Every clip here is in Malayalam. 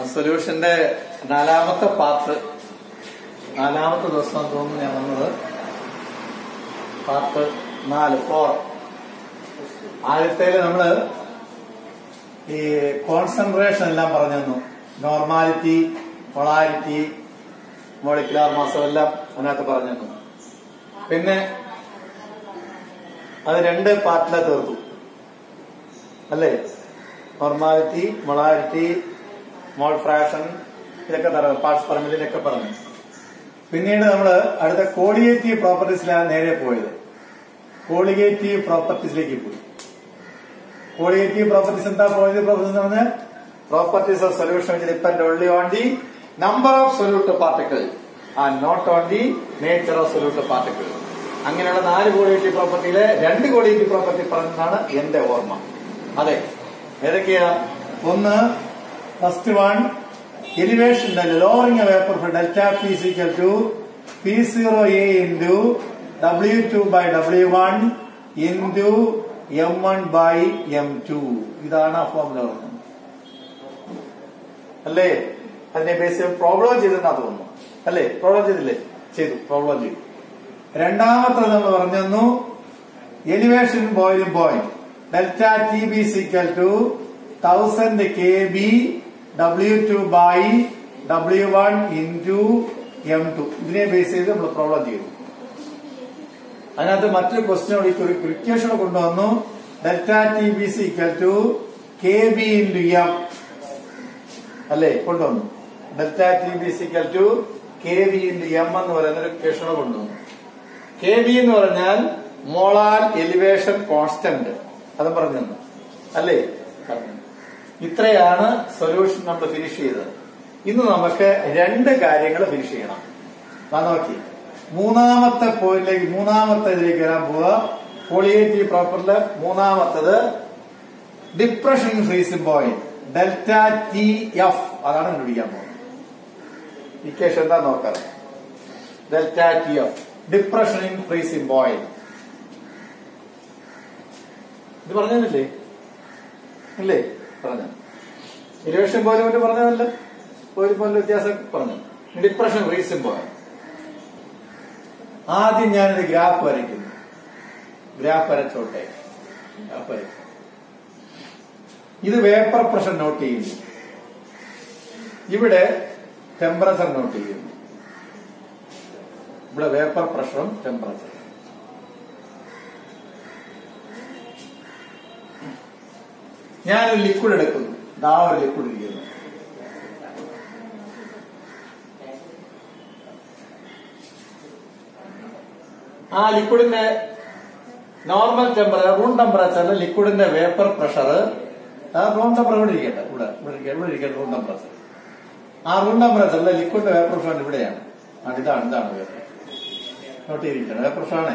സൊല്യൂഷന്റെ നാലാമത്തെ പാർട്ട് നാലാമത്തെ ദിവസം തോന്നുന്നു ഞാൻ വന്നത് പാർട്ട് നാല് ഫോർ ആദ്യത്തേല് നമ്മള് ഈ കോൺസെൻട്രേഷൻ എല്ലാം പറഞ്ഞു തന്നു നോർമാലിറ്റി പൊളാരിറ്റി മോളിക്കുലാർ മാസം എല്ലാം അതിനകത്ത് പറഞ്ഞു തന്നു പിന്നെ അത് രണ്ട് പാർട്ടിലെ തീർത്തു അല്ലേ നോർമാലിറ്റി മൊളാരിറ്റി മോൾ ഫ്രാക്ഷൻ ഇതൊക്കെ പാർട്സ് പറഞ്ഞതിലൊക്കെ പറഞ്ഞു പിന്നീട് നമ്മൾ അടുത്ത കോളിഗേറ്റീവ് പ്രോപ്പർട്ടീസിലാണ് നേരെ പോയത് കോളിഗേറ്റീവ് പ്രോപ്പർട്ടീസിലേക്ക് പോയി കോളിഗേറ്റീവ് പ്രോപ്പർട്ടീസ് എന്താ പോയത് പ്രോപ്പർട്ടീസ് എന്ന് പറഞ്ഞാൽ properties of solution which depend only on the number of solute particle and not on the nature of solute particle അങ്ങനെയുള്ള നാല് കോളിഗേറ്റീവ് പ്രോപ്പർട്ടിയിലെ രണ്ട് കോളിഗേറ്റീവ് പ്രോപ്പർട്ടി പറഞ്ഞതാണ് എന്റെ ഓർമ്മ അതെ ഏതൊക്കെയാ ഒന്ന് first one elevation lowering vapour for delta P equal to P zero A into W two by W one into M one by M two ഇതാണ് ആ ഫോർമുല പറഞ്ഞത് അല്ലേ അതിനെ ബേസ് പ്രോബ്ലം ചെയ്തെന്നാ തോന്നുന്നു അല്ലേ പ്രോബ്ലം ചെയ്തില്ലേ ചെയ്തു പ്രോബ്ലം ചെയ്തു രണ്ടാമത്തത് നമ്മൾ പറഞ്ഞു elevation boiling point delta T B equal to thousand K B W two by W one into M two ഇതിനെ ബേസ് ചെയ്ത് നമ്മൾ പ്രോബ്ലം ചെയ്തു അതിനകത്ത് മറ്റൊരു ക്വസ്റ്റ്യൻ കൂടി ക്രിക്കേഷൻ കൊണ്ടുവന്നു delta T B is equal to K B into M അല്ലേ കൊണ്ടുവന്നു delta T B is equal to K B into M എന്ന് പറയുന്ന ഒരു ക്വസ്റ്റ്യൻ കൊണ്ടുവന്നു കെ ബി എന്ന് പറഞ്ഞാൽ മോളാർ എലിവേഷൻ കോൺസ്റ്റന്റ് അത് പറഞ്ഞു തന്നു അല്ലേ പറഞ്ഞു. ഇത്രയാണ് സൊല്യൂഷൻ നമ്മൾ ഫിനിഷ് ചെയ്തത് ഇന്ന് നമുക്ക് രണ്ട് കാര്യങ്ങൾ ഫിനിഷ് ചെയ്യണം ദാ നോക്കി മൂന്നാമത്തെ പോയിന്റിലേക്ക് മൂന്നാമത്തെ ഇതിലേക്ക് വരാൻ പോവുക പോളിയേറ്റീവ് പ്രോപ്പറില് മൂന്നാമത്തത് depression freezing point delta T F അതാണ് കണ്ടുപിടിക്കാൻ പോകുന്നത് ഇക്വേഷൻ എന്താ നോക്കാം delta T F depression in freezing point ഇത് പറഞ്ഞതില്ലേ ഇല്ലേ പറഞ്ഞു ഇലിവേഷൻ പോലും മറ്റു പറഞ്ഞതല്ല പോലും പോലെ വ്യത്യാസം പറഞ്ഞു ഡിപ്രഷൻ ഫ്രീസിംഗ് പോയിന്റ് ആദ്യം ഞാനൊരു ഗ്രാഫ് വരയ്ക്കുന്നു ഗ്രാഫ് വരച്ചോട്ടെ ഗ്രാഫ് വരയ്ക്കും ഇത് വേപ്പർ പ്രഷർ നോട്ട് ചെയ്യുന്നു ഇവിടെ ടെമ്പറേച്ചർ നോട്ട് ചെയ്യുന്നു ഇവിടെ വേപ്പർ പ്രഷറും ടെമ്പറേച്ചർ ഞാനൊരു ലിക്വിഡ് എടുക്കുന്നു ദാ ഒരു ലിക്വിഡ് ഇരിക്കുന്നു ആ ലിക്വിഡിന്റെ നോർമൽ ടെമ്പറേച്ചർ റൂം ടെമ്പറേച്ചറിൽ ലിക്വിഡിന്റെ വേപ്പർ പ്രഷർ ആ റൂം ടെമ്പറേച്ചർ ഇവിടെ ഇരിക്കട്ടെ ഇവിടെ ഇവിടെ ഇരിക്കട്ടെ ഇവിടെ ഇരിക്കട്ടെ റൂം ടെമ്പറേച്ചർ ആ റൂം ടെമ്പറേച്ചറിൽ ലിക്വിഡിന്റെ വേപ്പർ പ്രഷർ ഇവിടെയാണ് ആ, ഇതാണ് ഇതാണ് വേപ്പർ നോട്ട് ചെയ്തിരിക്കണം വേപ്പർ പ്രഷറാണേ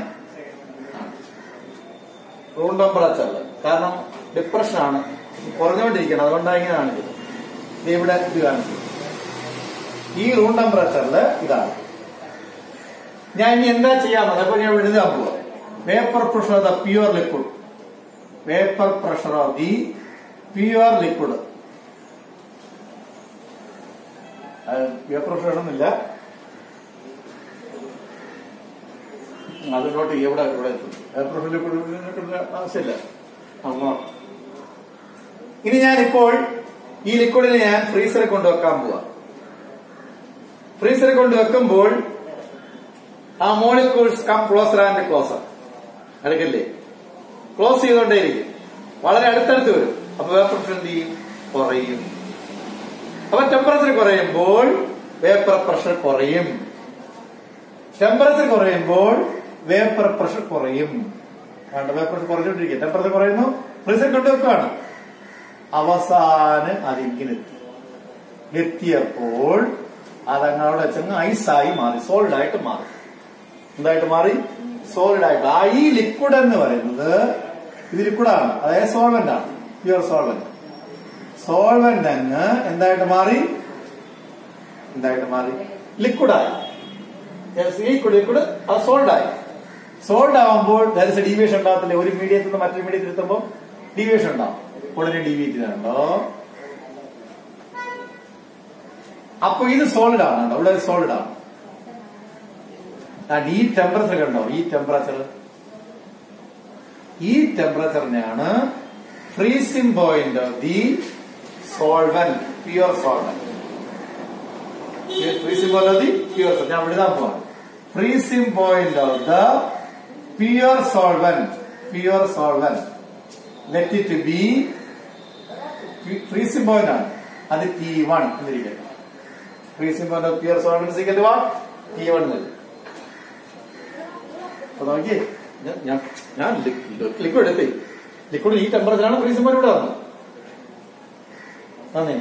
റൂം ടെമ്പറേച്ചറിൽ കാരണം ഡിപ്രഷൻ ആണ് കുറഞ്ഞുകൊണ്ടിരിക്കണം അതുകൊണ്ടാണ് ഇങ്ങനെ കാണിച്ചത് ഇത് ഇവിടെ ഇത് കാണിച്ചത് ഈ റൂം ടെമ്പറേച്ചറിൽ ഇതാണ് ഞാൻ ഇനി എന്താ ചെയ്യാമെന്ന് അപ്പൊ ഞാൻ എഴുതാൻ പോവാ vapour pressure of the pure liquid vapour pressure of the pure liquid vapour pressure ഒന്നുമില്ല അത് നോട്ട് ചെയ്യ്. ഇവിടെ ഇവിടെ വേപ്പർ പ്രഷർ ലിക്വിഡ് ആവശ്യമില്ല അങ്ങോ ഇനി ഞാനിപ്പോൾ ഈ ലിക്വിഡിനെ ഞാൻ ഫ്രീസറിൽ കൊണ്ടുവെക്കാൻ പോവാ ഫ്രീസറിൽ കൊണ്ട് വെക്കുമ്പോൾ ആ molecules come closer and closer അടുക്കില്ലേ ക്ലോസ് ചെയ്തുകൊണ്ടേയിരിക്കും വളരെ അടുത്തടുത്ത് വരും അപ്പൊ വേപ്പർ പ്രഷർ എന്ത് ചെയ്യും കുറയും അപ്പൊ ടെമ്പറേച്ചർ കുറയുമ്പോൾ വേപ്പർ പ്രഷർ കുറയും ടെമ്പറേച്ചർ കുറയുമ്പോൾ വേപ്പർ പ്രഷർ കുറയും വേണ്ട വേപ്പർ പ്രഷർ കുറഞ്ഞുകൊണ്ടിരിക്കും ടെമ്പറേച്ചർ കുറയുന്നു ഫ്രീസർ കൊണ്ടുവെക്കുകയാണ് അവസാനം അതിങ്ങനെ എത്തി എത്തിയപ്പോൾ അതങ്ങവിടെ വെച്ചങ്ങ് ഐസായി മാറി സോളിഡ് ആയിട്ട് മാറി എന്തായിട്ട് മാറി സോളിഡ് ആയിട്ട് ആ ഈ ലിക്വിഡ് എന്ന് പറയുന്നത് ഇത് ലിക്വിഡാണ് അതായത് സോൾവെന്റ് ആണ് പ്യുവർ സോൾവെന്റ് സോൾവെന്റ് അങ്ങ് എന്തായിട്ട് മാറി എന്തായിട്ട് മാറി ലിക്വിഡായി ലിക്വിഡ് ലിക്വിഡ് അത് സോൾഡ് ആയി സോൾഡ് ആവുമ്പോൾ ദാരിസ് ഡീവിയേഷൻ ഉണ്ടാകത്തില്ലേ ഒരു മീഡിയത്തിൽ നിന്ന് മറ്റൊരു മീഡിയത്തിൽ എത്തുമ്പോൾ ഡീവിയേഷൻ ഉണ്ടാവും ഉടനെ ഡീവിയേറ്റ് ചെയ്താണല്ലോ അപ്പൊ ഇത് സോളിഡ് ആണ് കേട്ടോ ഇവിടെ സോളിഡ് ആണ് ആൻഡ് ഈ ടെമ്പറേച്ചർ കണ്ടോ ഈ ടെമ്പറേച്ചർ ഈ ടെമ്പറേച്ചറിനെയാണ് freezing point of the solvent pure solvent freezing point of the pure ഞാൻ എഴുതാൻ പോവാണ് freezing point of the pure solvent pure solvent let it be freezing point ആണ് അത് ടി വൺ എന്നിരിക്കട്ടെ freezing point of pure solvent equal one T one എന്നത് അപ്പൊ നോക്കിയേ ഞാൻ- ഞാൻ ഞാൻ ലിക്വിഡ് എടുത്തേ ലിക്വിഡ് ഈ ടെമ്പറേച്ചറാണ് ഫ്രീസിംഗ് പോയിന്റ് ഇവിടെ വന്നത് ആന്നേ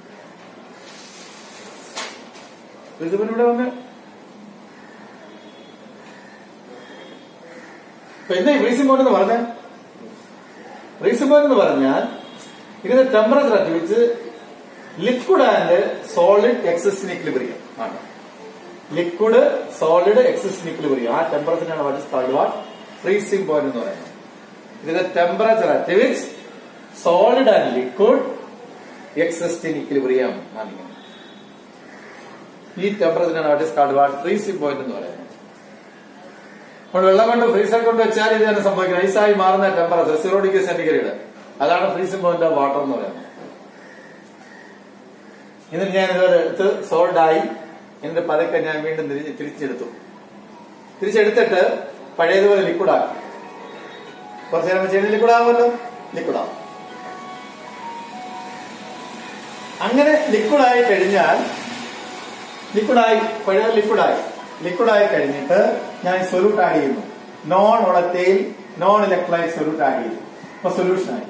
ഫ്രീസിംഗ് പോയിന്റ് ഇവിടെ വന്ന് ഇപ്പൊ എന്താ ഫ്രീസിംഗ് പോയിന്റ് എന്ന് പറഞ്ഞ ഫ്രീസിംഗ് പോയിന്റ് എന്ന് പറഞ്ഞാൽ ഇതിന്റെ ടെമ്പറേച്ചർ അറ്റ് വെച്ച് liquid and solid exist in equilibrium ആണ് ലിക്വിഡ് സോളിഡ് എക്സിസ്റ്റിന് ഇക്ലിബ്രിയം ആ ടെമ്പറേച്ചറാണ് what is called what freezing point എന്ന് പറയുന്നത് ഇതിന്റെ temperature at which solid and liquid exist in equilibrium ആണ് ഈ ടെമ്പറേച്ചറാണ് what is called what freezing point എന്ന് പറയുന്നത് അപ്പോൾ വെള്ളം കൊണ്ട് ഫ്രീസർ കൊണ്ട് വെച്ചാൽ ഇത് തന്നെ സംഭവിക്കുന്നത് ഐസായി മാറുന്ന ടെമ്പറേച്ചർ സീറോ ഡിഗ്രി സെന്റിഗ്രേഡ് അതാണ് ഫ്രീസിംഗ് പോയിന്റ് ഓഫ് വാട്ടർ എന്ന് പറയുന്നത് എന്നിട്ട് ഞാൻ ഇതുവരെ എടുത്ത് സോൾഡ് ആയി എന്നിട്ട് പതുക്കെ ഞാൻ വീണ്ടും തിരി- തിരിച്ചെടുത്തു തിരിച്ചെടുത്തിട്ട് പഴയതുപോലെ ലിക്വിഡ് ആക്കി കുറച്ച് നേരം വെച്ച് ലിക്വിഡ് ആവുമല്ലോ ലിക്വിഡ് ആവും അങ്ങനെ ലിക്വിഡ് ആയി കഴിഞ്ഞാൽ ലിക്വിഡായി പഴയ ലിക്വിഡായി ലിക്വിഡായി കഴിഞ്ഞിട്ട് ഞാൻ സൊല്യൂട്ട് ആഡ് ചെയ്യുന്നു നോൺ ഒളറ്റയിൽ നോൺ ഇലക്ട്രോലൈറ്റ് സൊല്യൂട്ട് ആഡ് ചെയ്തു അപ്പൊ സൊല്യൂഷനായി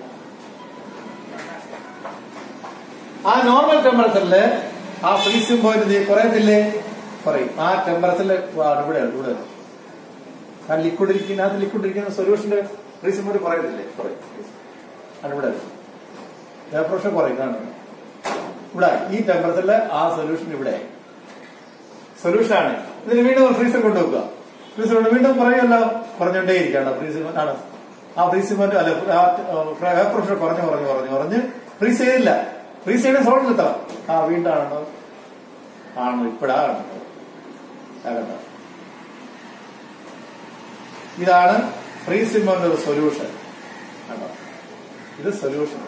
ആ നോർമൽ ടെമ്പറേച്ചറിൽ ആ ഫ്രീസിംഗ് പോയിന്റ് കുറയത്തില്ലേ കുറയും ആ ടെമ്പറേച്ചറിൽ ഇവിടെ ഇവിടെ ആ ലിക്വിഡ് ഇരിക്കുന്ന അത് ലിക്വിഡ് ഇരിക്കുന്ന സൊല്യൂഷന്റെ ഫ്രീസിംഗ് പോയിന്റ് കുറയത്തില്ലേ കുറയും അത് ഇവിടെ പ്രഷർ കുറയും കാണുന്നത് ഇവിടെ ഈ ടെമ്പറേച്ചറിൽ ആ സൊല്യൂഷൻ ഇവിടെ സൊല്യൂഷൻ ആണ് ഇതിന് വീണ്ടും ഫ്രീസർ കൊണ്ടുവെക്കുക ഫ്രീസർ കൊണ്ട് വീണ്ടും കുറയുമല്ലോ കുറഞ്ഞുകൊണ്ടേ ഇരിക്കുകയാണ് ഫ്രീസർ ആണ് ആ ഫ്രീസ് പോയിന്റ് അല്ല വേപ്പർ പ്രഷർ കുറഞ്ഞു കുറഞ്ഞു കുറഞ്ഞു കുറഞ്ഞ് ഫ്രീസ് ചെയ്തില്ല ഫ്രീസ് ചെയ്യണ സോളിൽ എത്തണം ആ വീണ്ടാണോ ആണോ ഇപ്പോഴാണ് കണ്ടോ ഇതാണ് ഫ്രീസിമോന്റെ ഒരു സൊല്യൂഷൻ കണ്ടോ ഇത് സൊല്യൂഷൻ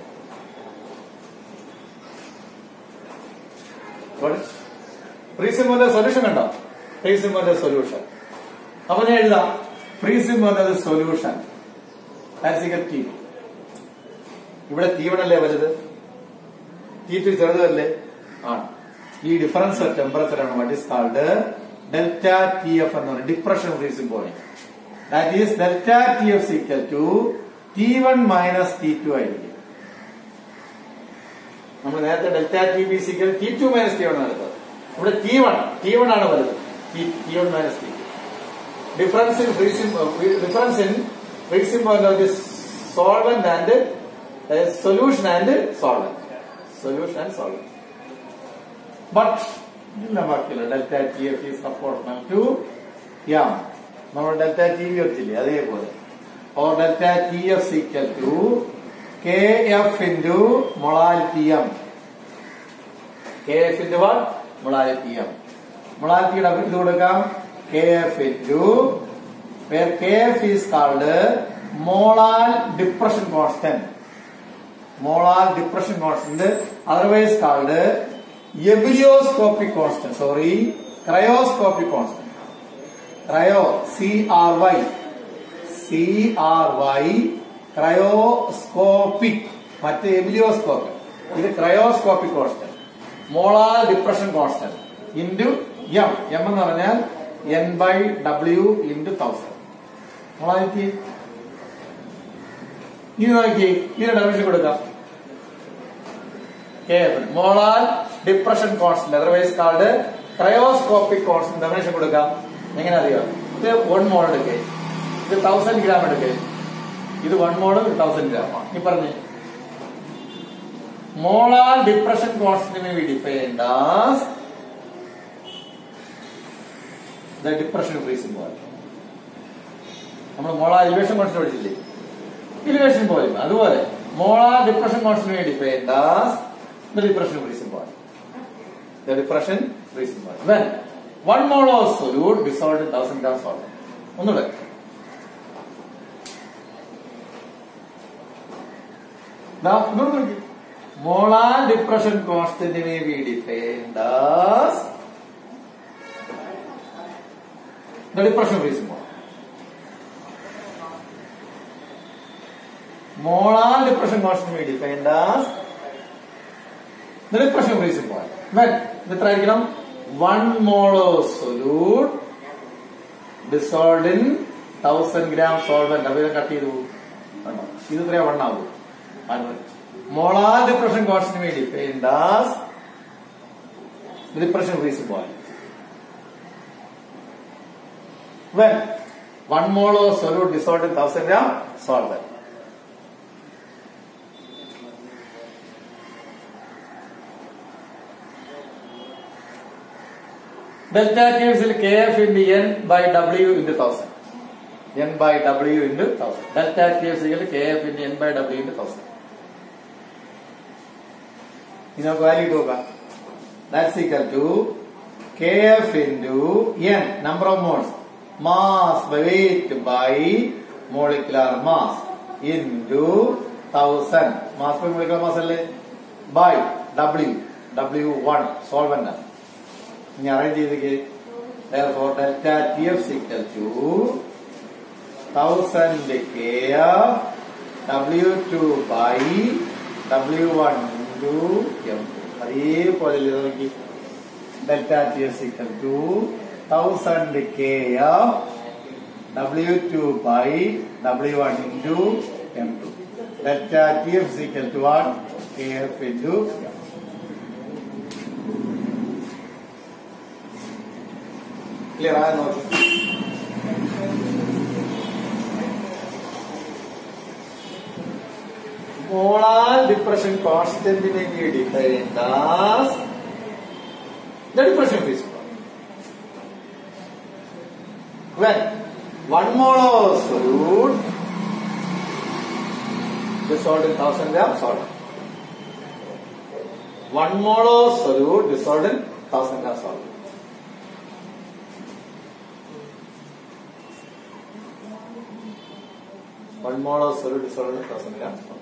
ഫ്രീസിമോന്റെ സൊല്യൂഷൻ കണ്ടോ ഫ്രീസിമോന്റെ സൊല്യൂഷൻ അപ്പൊ ഞാൻ എഴുതാം ഫ്രീസിമോന്റെ സൊല്യൂഷൻ ടി ഇവിടെ തീവണല്ലേ വലുത് ടി ടു ചെറുതല്ലേ ആണ് ഈ ഡിഫറൻസ് ഓഫ് ടെമ്പറേച്ചർ ആണ് what is called delta T F എന്ന് പറയുന്നത് depression freezing point that is delta T F equal to T one minus T two ആയിരിക്കും നമ്മൾ നേരത്തെ delta T B equal T two minus T one എടുത്തത് ഇവിടെ ടി വൺ ടി വൺ ആണ് വലുത് T one minus T two difference in freezing difference in freezing point of the solvent and solution and solvent solution and solvent but ഇതില്ല ബാക്കിയില്ല delta T F is proportional to M നമ്മൾ ഡെൽറ്റ ടി വി വെച്ചില്ലേ അതേപോലെ or delta T F equal to K F into molality M K F into one molality M മൊളാലിറ്റിയുടെ ഇത് കൊടുക്കാം K F into where kf is called molar depression constant molar depression constant otherwise called ebullioscopic constant sorry cryoscopic constant cryo c r y c r y cryoscopic മറ്റേ എബിലിയോസ്കോപ്പ് ഇത് cryoscopic constant molar depression constant into M M എന്ന് പറഞ്ഞാൽ N by W into thousand molality ഇനി നോക്കി ഇതിന് ഡെഫിനിഷൻ കൊടുക്കാം molar depression constant otherwise called cryoscopic constant definition കൊടുക്കാം എങ്ങനെ അറിയാം ഇത് വൺ മോൾ എടുക്കേ ഇത് തൗസൻഡ് ഗ്രാം എടുക്കേ ഇത് വൺ മോൾ തൗസൻഡ് ഗ്രാം ആണ് ഈ പറഞ്ഞേ molar depression constant we defined as the depression freezing പോലെ നമ്മൾ മോളാർ എലിവേഷൻ കോൺസ്റ്റന്റ് പഠിച്ചില്ലേ ഇലിവേഷൻ പോലെ അതുപോലെ molar depression constant defined as the depression freezing പോലെ the depression freezing point. When one mole of solute dissolved in 1000 gram solvent. ഒന്നുകൂടെ ദാ, ഇങ്ങോട്ട് നോക്കി molar depression constant may be defined as the depression freezing point. Molar depression constant may be defined as the depression freezing point. When എത്ര ആയിരിക്കണം one mole of solute dissolved in thousand gram solvent അപ്പൊ ഇത് കട്ട് ചെയ്തു കണ്ടോ? ഇത് ഇത്രയാ വൺ ആകും molar depression constant may defined as the depression freezing point. When one mole of solute dissolved in 1000 gram solvent. Delta gives kf into n by w into 1000. n by w into 1000. Delta gives kf into n by w into 1000. ഇനി നമുക്ക് വാല്യൂ ഇട്ട് നോക്കാം that's equal to K F into N number of moles mass weight by molecular mass into thousand mass by molecular mass അല്ലേ by W W one solvent ആണ് ഇനി അറേഞ്ച് ചെയ്തേക്ക് therefore delta tf is equal to 1000 kf w2 by w1 into m അതേപോലെ ഇത് നോക്കി delta T S equal to thousand K F W two by W one into M two delta T F equal to one K F into M clear ആയ നോക്കി molar depression constant may be defined as the depression freezing point. When one mole of solute dissolved in thousand gram salt. One mole of solute dissolved in thousand gram salt. One mole of solute dissolved in thousand gram salt.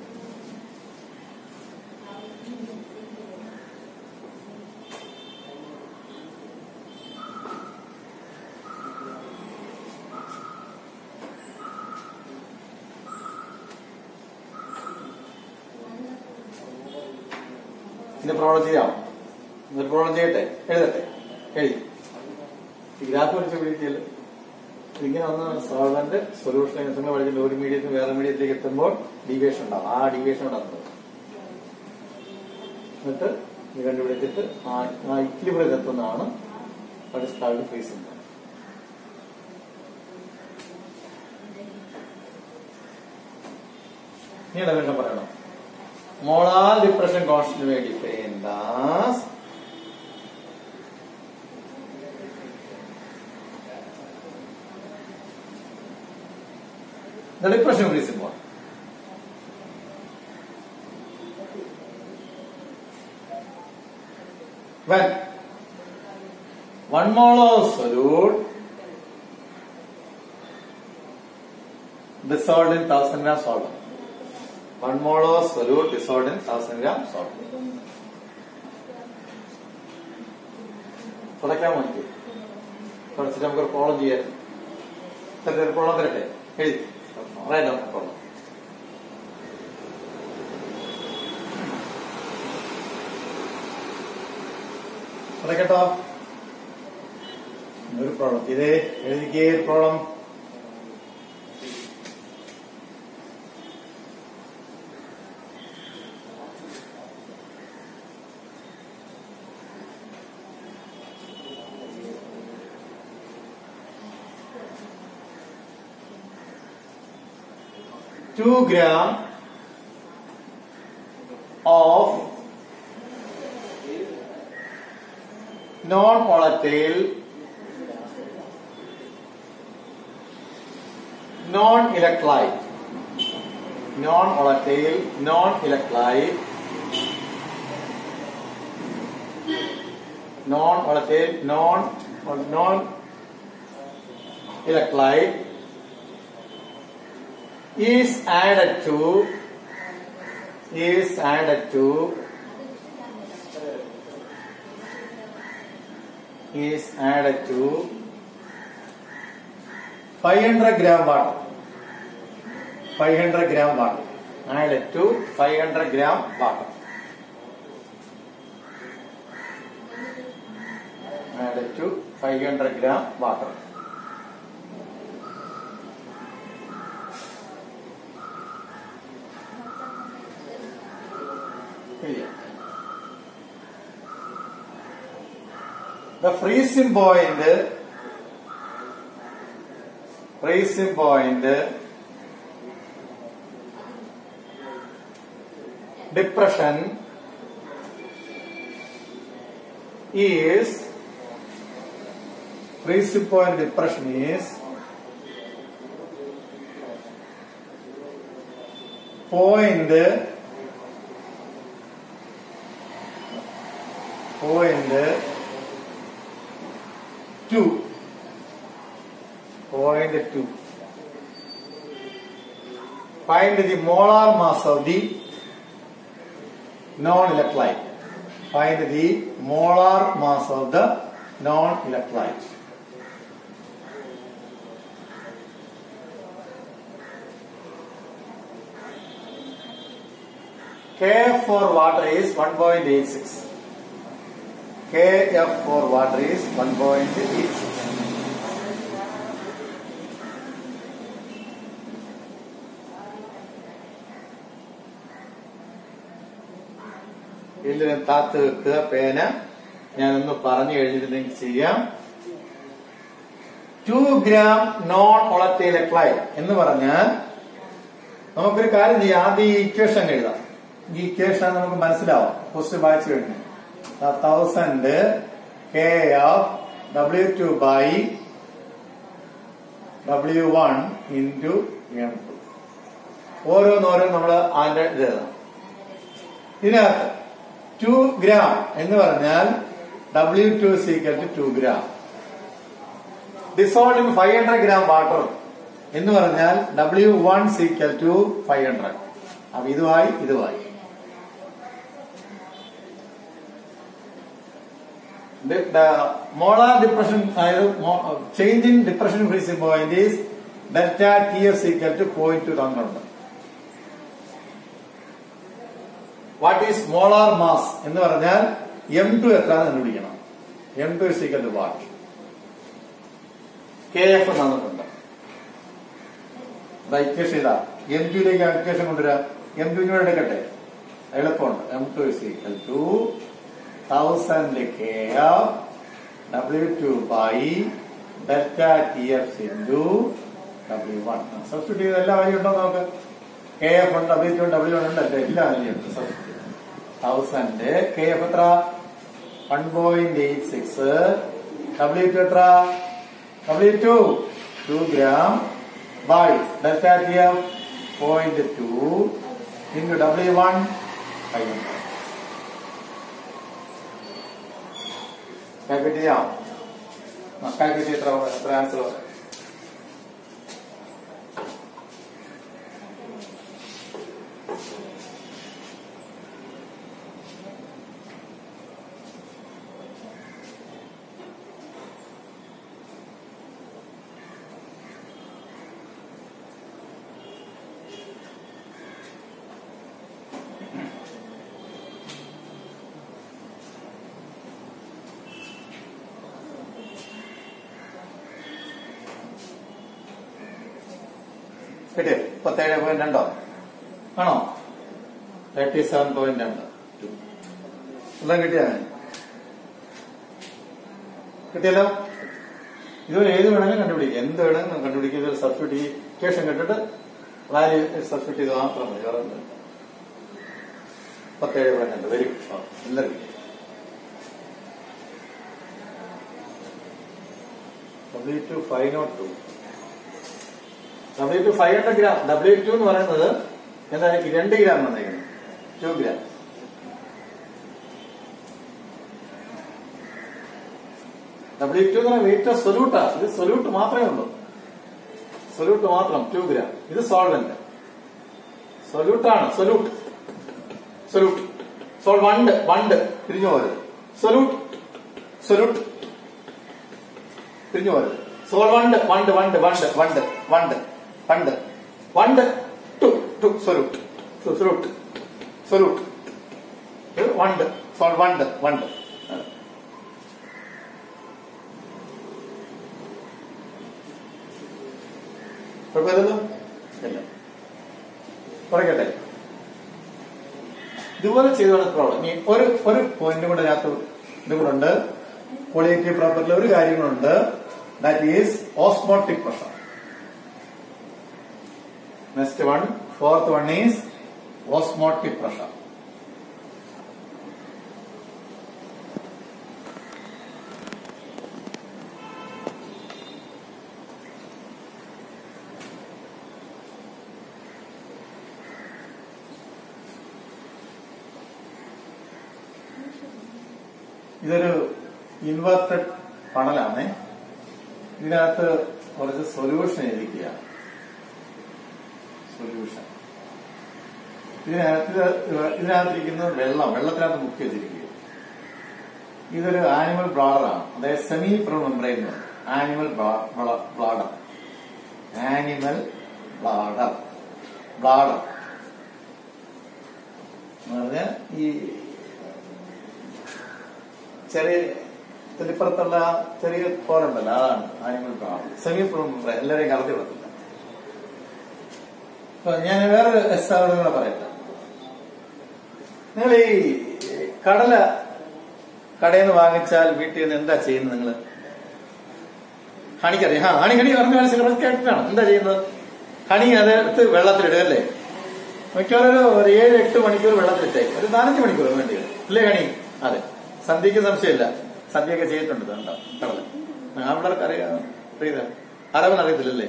ഇതിന്റെ പ്രോബ്ലം ചെയ്യാം ഇതൊരു പ്രോബ്ലം ചെയ്യട്ടെ എഴുതട്ടെ എഴുതി ഈ ഗ്രാഫ് പഠിച്ച വീട്ടിൽ ഇങ്ങനെ ഒന്ന് സോൾവെന്റ് സൊല്യൂഷൻ നിങ്ങൾ പഠിച്ചിട്ട് ഒരു മീഡിയത്തിൽ വേറെ മീഡിയത്തിലേക്ക് എത്തുമ്പോൾ ഡീവിയേഷൻ ഉണ്ടാവും ആ ഡീവിയേഷൻ ഉണ്ടാകുന്നത് എന്നിട്ട് ഇത് കണ്ടുപിടിച്ചിട്ട് ആ ആ ഇക്ലിബ്രിയം എത്തുന്നതാണ് സ്റ്റാൾഡ് ഫേസ് ഇനി വീണ്ടും പറയണം molar depression constant may defined as the depression freezing point. When one mole of solute dissolved in thousand gram solvent. One mole of solute dissolved in 1000 gram salt. തുടയ്ക്കാൻ വേണ്ടി തുടച്ചിട്ട് നമുക്ക് പ്രോബ്ലം ചെയ്യാൻ ഒരു പ്രോബ്ലം തരട്ടെ എഴുതി പറയാം പ്രോബ്ലം തുടക്കട്ടോ ഒരു പ്രോബ്ലം ഇത് എഴുതിക്കേ problem two gram of non-volatile non-electrolyte non-volatile non-electrolyte non volatile non non electrolyte is added to is added to is added to 500 gram water 500 gram water added to 500 gram water added to 500 gram water Clear. The freezing point, freezing point, depression is freezing point depression is point point two point two find the molar mass of the non-electrolyte find the molar mass of the non-electrolyte Kf for water is 1.86 Kf for water is 1.86 ഇതിനെ താത്ത് വെക്കുക പേന ഞാനൊന്ന് പറഞ്ഞു കഴിഞ്ഞിട്ടുണ്ടെങ്കിൽ ചെയ്യാം ടു ഗ്രാം നോൺ ഒളത്തെ ഇലക്ട്രൈഡ് എന്ന് പറഞ്ഞാൽ നമുക്കൊരു കാര്യം ചെയ്യാം ആദ്യം ഈ ഇക്വേഷൻ എഴുതാം ഈ ഇക്വേഷൻ നമുക്ക് മനസ്സിലാവും ക്വസ്റ്റ്യൻ വായിച്ചു കഴിഞ്ഞു thousand K of W two by W one into M two ഓരോന്നോരോന്ന് നമ്മൾ അതിന്റെ ഇത് എഴുതാം ഇതിനകത്ത് ടു ഗ്രാം എന്ന് പറഞ്ഞാൽ W two equal to two gram dissolved in five hundred gram water എന്ന് പറഞ്ഞാൽ W one equal to five hundred അപ്പൊ ഇതുമായി ഇതുമായി മോളാർ ഡിപ്രഷൻ അതായത് change in depression freezing point is delta T F equal to point two തന്നിട്ടുണ്ട് വാട്ട് ഈസ് മോളാർ മാസ് എന്ന് പറഞ്ഞാൽ എം ടു എത്ര കണ്ടുപിടിക്കണം M two equal to what K F തന്നിട്ടുണ്ട് ഇക്വേഷൻ ഇതാ എം ടുയിലേക്ക് ഇക്വേഷൻ കൊണ്ടുവരാം എം ടുവിനോട് എടുക്കട്ടെ എളുപ്പമുണ്ട് M two equal to thousand K F W two by delta T F into W one substitute ചെയ്ത് എല്ലാ വഴി ഉണ്ടോ നമുക്ക് കെ എഫ് ഉണ്ട് ഡബ്ല്യു ടു ഡബ്ല്യു വൺ ഉണ്ട് എല്ലാ വഴിയുണ്ട് സബ്സ്റ്റിറ്റ്യൂട്ട് തൗസൻഡ് കെ എഫ് എത്ര one point eight six W two എത്ര W two two gram by delta T F point two into W one five hundred calculate ചെയ്യാം കാൽക്കുലേറ്റ് എത്ര എത്ര ആൻസർ കിട്ടിയോ മുപ്പത്തേഴ് പോയിന്റ് രണ്ടോ ആണോ തേർട്ടി സെവൻ പോയിന്റ് രണ്ട് എല്ലാം കിട്ടിയാ കിട്ടിയല്ലോ ഇത് ഏത് വേണമെങ്കിലും കണ്ടുപിടിക്കാം എന്ത് വേണമെങ്കിലും കണ്ടുപിടിക്കുക ഇത് സബ്സ്റ്റിറ്റ്യൂട്ട് ഈ ഇക്വേഷൻ കിട്ടിട്ട് വാല്യൂ സബ്സ്റ്റിറ്റ്യൂട്ട് ചെയ്ത് മാത്രം മതി വേറെ ഒന്നും മുപ്പത്തേഴ് പോയിന്റ് രണ്ട് വെരി ഗുഡ് എല്ലാവരും W two five not two W two five hundred gram W two എന്ന് പറയുന്നത് എന്താ ഈ രണ്ട് ഗ്രാം വന്നേക്കുന്നത് ടു ഗ്രാം ഡബ്ല്യു ടു എന്ന് പറഞ്ഞാൽ വെയിറ്റ് ഓഫ് സൊല്യൂട്ടാ ഇത് സൊല്യൂട്ട് മാത്രമേ ഉള്ളൂ സൊല്യൂട്ട് മാത്രം ടു ഗ്രാം ഇത് സോൾവെന്റ് സൊല്യൂട്ടാണ് സൊല്യൂട്ട് സൊല്യൂട്ട് സോൾ വണ്ട് വണ്ട് തിരിഞ്ഞു പോരുത് സൊല്യൂട്ട് സൊല്യൂട്ട് തിരിഞ്ഞു പോരുത് സോൾ വണ്ട് വണ്ട് വണ്ട് വണ്ട് വണ്ട് വണ്ട് വണ്ട് വണ്ട് ടു ടു സൊല്യൂട്ട് സൊല്യൂട്ട് സൊല്യൂട്ട് ഇത് വണ്ട് സോൾ വണ്ട് വണ്ട് കുഴപ്പമില്ലല്ലോ ഇല്ല കുറയ്ക്കട്ടെ ഇതുപോലെ ചെയ്താണ് പ്രോബ്ലം ഇനി ഒരു ഒരു പോയിന്റ് കൂടെ അതിനകത്ത് ഇത് കൂടെ ഉണ്ട് ക്വാളിറ്റി പ്രോപ്പർട്ടിൽ ഒരു കാര്യങ്ങളുണ്ട് that is osmotic pressure next one fourth one is osmotic pressure ഇതൊരു ഇൻവെർട്ടഡ് ഫണലാണ് ഇതിനകത്ത് കുറച്ച് സൊല്യൂഷൻ ഇരിക്കുക സൊല്യൂഷൻ ഇതിനകത്ത് ഇതിനകത്തിരിക്കുന്നത് വെള്ളം വെള്ളത്തിനകത്ത് മുക്കി വെച്ചിരിക്കുക ഇതൊരു ആനിമൽ ബ്ലാഡറാണ് അതായത് സെമി പ്രൊമെംബ്രെയിൻ animal bladder animal bladder bladder എന്ന് പറഞ്ഞാൽ ഈ ചെറിയ തൊലിപ്പുറത്തുള്ള ചെറിയ പോലുണ്ടല്ലോ അതാണ് ആനിമൽ ബ്ലാഡർ സെമി പ്രൊമെംബ്രെയിൻ എല്ലാവരെയും കടത്തി വിടത്തില്ല അപ്പൊ ഞാൻ വേറെ എക്സാമ്പിൾ കൂടെ പറയട്ടെ നിങ്ങൾ ഈ കടല കടയിൽ നിന്ന് വാങ്ങിച്ചാൽ വീട്ടിൽ നിന്ന് എന്താ ചെയ്യുന്നത് നിങ്ങൾ ഹണിക്കറിയാം ആ ഹണി ഹണി പറഞ്ഞ മനസ്സിൽ കേട്ടിട്ടാണ് എന്താ ചെയ്യുന്നത് ഹണി അതെടുത്ത് വെള്ളത്തിലിടുക അല്ലേ മിക്കവാറും ഒരു ഏഴ് എട്ട് മണിക്കൂർ വെള്ളത്തിലിട്ടേക്കും ഒരു നാലഞ്ച് മണിക്കൂർ വേണ്ടി വരും അല്ലേ ഹണി അതെ സന്ധ്യക്ക് സംശയമില്ല സന്ധ്യയൊക്കെ ചെയ്തിട്ടുണ്ട് കണ്ടോ കടല ആ പിള്ളേർക്ക് അറിയാം അറിയാം അറവൻ അറിയത്തില്ലല്ലേ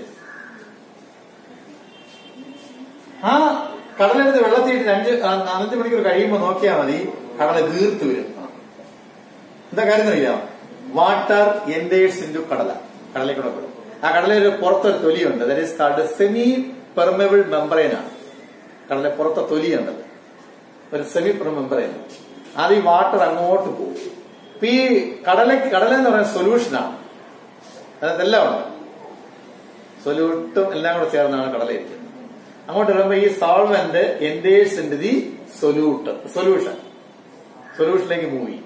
ആ കടലെടുത്ത് വെള്ളത്തിയിട്ട് അഞ്ച് ആ, നാലഞ്ച് മണിക്കൂർ കഴിയുമ്പോൾ നോക്കിയാൽ മതി കടല വീർത്ത് വരും എന്താ കാര്യം അറിയാം വാട്ടർ എൻഡേഴ്സ് ഇൻറ്റു കടല കടലയ്ക്കൂടെ പെടും ആ കടലയിൽ പുറത്തൊരു തൊലിയുണ്ട് that is called semi permeable membrane ആണ് കടല പുറത്തെ തൊലിയുണ്ടല്ലോ ഒരു സെമി മെമ്പറൈൻ അത് ഈ വാട്ടർ അങ്ങോട്ട് പോകും ഇപ്പൊ ഈ കടല കടല എന്ന് പറയുന്ന സൊല്യൂഷനാണ് അതെല്ലാം ഉണ്ട് സൊല്യൂട്ടും എല്ലാം കൂടെ ചേർന്നാണ് കടല ഇരിക്കുന്നത് അങ്ങോട്ട് വരുമ്പോ ഈ solvent enters in the solute solution സൊല്യൂഷനിലേക്ക് മൂവ് ചെയ്യും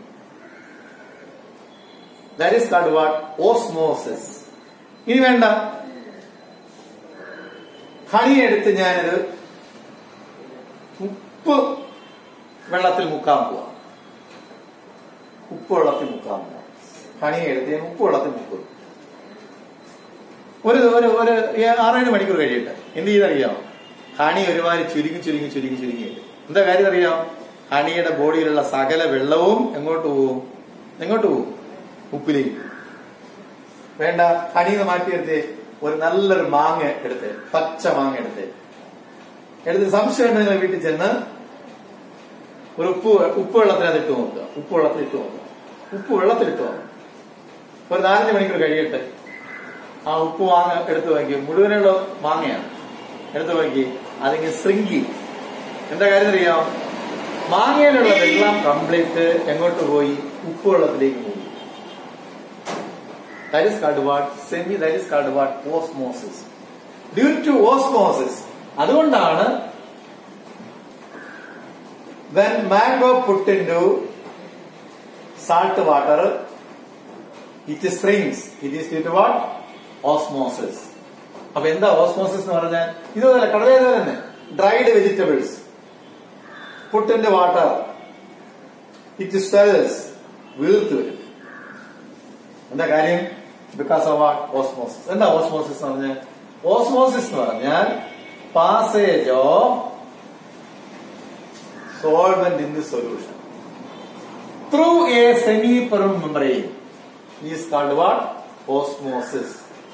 that is called what osmosis ഇനി വേണ്ട ഹണി എടുത്ത് ഞാനിത് ഉപ്പ് വെള്ളത്തിൽ മുക്കാൻ പോവാം ഉപ്പ് വെള്ളത്തിൽ മുക്കാൻ പോവാം ഹണി എടുത്ത് ഞാൻ ഉപ്പ് വെള്ളത്തിൽ മുക്കും ഒരു ഒരു ഒരു ആറേഴ് മണിക്കൂർ കഴിയട്ടെ എന്ത് ചെയ്തറിയാമോ ഹണി ഒരുമാതിരി ചുരുങ്ങി ചുരുങ്ങി ചുരുങ്ങി ചുരുങ്ങി വരും. എന്താ കാര്യം അറിയാം ഹണിയുടെ ബോഡിയിലുള്ള സകല വെള്ളവും എങ്ങോട്ട് പോവും എങ്ങോട്ട് പോവും ഉപ്പിലേക്ക് വേണ്ട ഹണിന്ന് മാറ്റിയെടുത്ത് ഒരു നല്ലൊരു മാങ്ങ എടുത്ത് പച്ച മാങ്ങ എടുത്ത് എടുത്ത് സംശയം നിങ്ങൾ വീട്ടിൽ ചെന്ന് ഒരു ഉപ്പ് ഉപ്പ് വെള്ളത്തിനകത്ത് ഇട്ട് നോക്കുക ഉപ്പ് വെള്ളത്തിൽ ഇട്ട് നോക്കുക ഉപ്പ് വെള്ളത്തിൽ ഇട്ട് നോക്കുക ഒരു നാലഞ്ച് മണിക്കൂർ കഴിയട്ടെ ആ ഉപ്പ് മാങ്ങ എടുത്തു നോക്കി മുഴുവനുള്ള മാങ്ങയാണ് എടുത്തു നോക്കി അതിങ്ങനെ ശൃംഗി എന്താ കാര്യം അറിയാം മാങ്ങയിലുള്ള വെള്ളം കംപ്ലീറ്റ് എങ്ങോട്ട് പോയി ഉപ്പ് വെള്ളത്തിലേക്ക് പോയി that is called what semi that is called what osmosis due to osmosis അതുകൊണ്ടാണ് when mango put into salt water it springs it is due to what osmosis അപ്പൊ എന്താ ഓസ്മോസിസ് എന്ന് പറഞ്ഞാൽ ഇതുപോലെ കടലേത് തന്നെ ഡ്രൈഡ് വെജിറ്റബിൾസ് പുട്ടിന്റെ വാട്ടർ ഇറ്റ് സെൽസ് വീർത്ത് വരും എന്താ കാര്യം ബിക്കോസ് ഓഫ് വാട്ട് ഓസ്മോസിസ് എന്താ ഓസ്മോസിസ് എന്ന് പറഞ്ഞാൽ ഓസ്മോസിസ് എന്ന് പറഞ്ഞാൽ passage of solvent in the solution through A semi permeable membrane is called what osmosis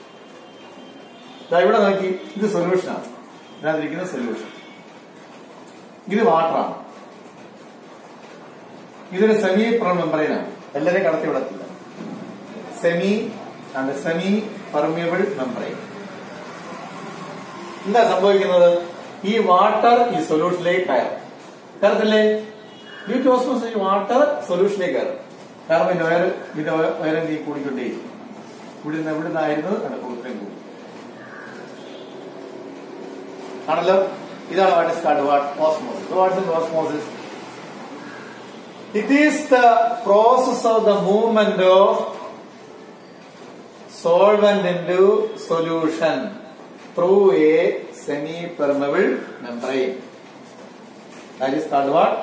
ദാ ഇവിടെ നോക്കി ഇത് സൊല്യൂഷനാണ് ഇതിനകത്തിരിക്കുന്ന സൊല്യൂഷൻ ഇത് വാട്ടറാണ് ഇതൊരു സെമി പ്രൺ മെമ്പറൈനാണ് എല്ലാരെയും കടത്തി വിടത്തില്ല semi and semi permeable membrane എന്താ സംഭവിക്കുന്നത് ഈ വാട്ടർ ഈ സൊല്യൂഷനിലേക്ക് കയറും കയറത്തില്ലേ ഡ്യൂ ടു ഓസ്മോസിസ് ഈ വാട്ടർ സൊല്യൂഷനിലേക്ക് കയറും കാരണം പിന്നെ വയർ ഇതിന്റെ വയരം ഈ കൂടിക്കൊണ്ടേയിരിക്കും ഇവിടുന്ന് എവിടുന്നായിരുന്നു അത് കൂടുതലും കൂടി ആണല്ലോ ഇതാണ് what is called what osmosis what's in osmosis it is the process of the movement of solvent into solution through a semi-permeable membrane. That is called what?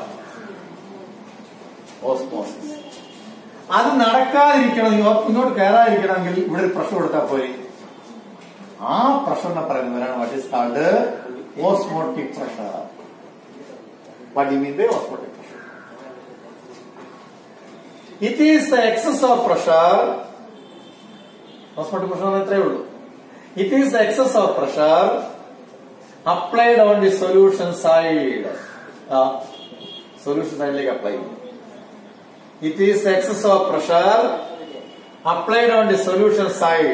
Osmosis. അത് നടക്കാതിരിക്കണം ഇങ്ങോ- ഇങ്ങോട്ട് കയറാതിരിക്കണമെങ്കിൽ ഇവിടെ ഒരു പ്രഷർ കൊടുത്താൽ പോരെ ആ പ്രഷറിനെ പറയുന്നവരാണ് what is called osmotic pressure what you mean by osmotic pressure it is the excess of pressure osmotic pressure എത്രയേ ഉള്ളൂ it is excess of pressure applied on the solution side solution സൈഡിലേക്ക് അപ്ലൈ ചെയ്യും it is excess of pressure applied on the solution side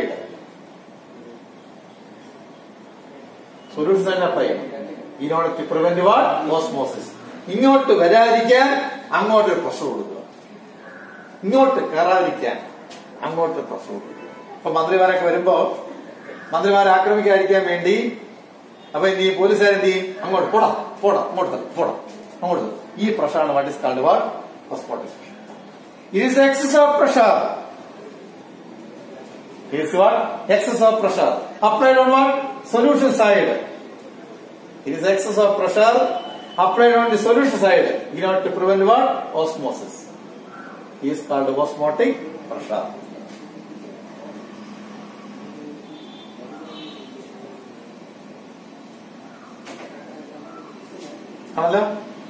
solution സൈഡിൽ അപ്ലൈ ചെയ്യണം ഇതിനോട് ടു പ്രിവെന്റ് വാട്ട് ഓസ്മോസിസ് ഇങ്ങോട്ട് വരാതിരിക്കാൻ അങ്ങോട്ട് ഒരു പ്രഷർ കൊടുക്കുക ഇങ്ങോട്ട് കയറാതിരിക്കാൻ അങ്ങോട്ട് പ്രഷർ കൊടുക്കുക ഇപ്പൊ മന്ത്രിമാരൊക്കെ വരുമ്പോ മന്ത്രിമാരെ ആക്രമിക്കാതിരിക്കാൻ വേണ്ടി അപ്പൊ എന്ത് ചെയ്യും പോലീസുകാർ എന്ത് ചെയ്യും അങ്ങോട്ട് പോടാ പോടാ അങ്ങോട്ട് തള്ളു, പോടാ അങ്ങോട്ട് തള്ളു. ഈ പ്രഷറാണ് what is called what osmotic It is excess of pressure. It is what? Excess of pressure. Applied on what? Solution side. It is excess of pressure applied on the solution side in order to prevent what? Osmosis. It is called osmotic pressure. ആണല്ലോ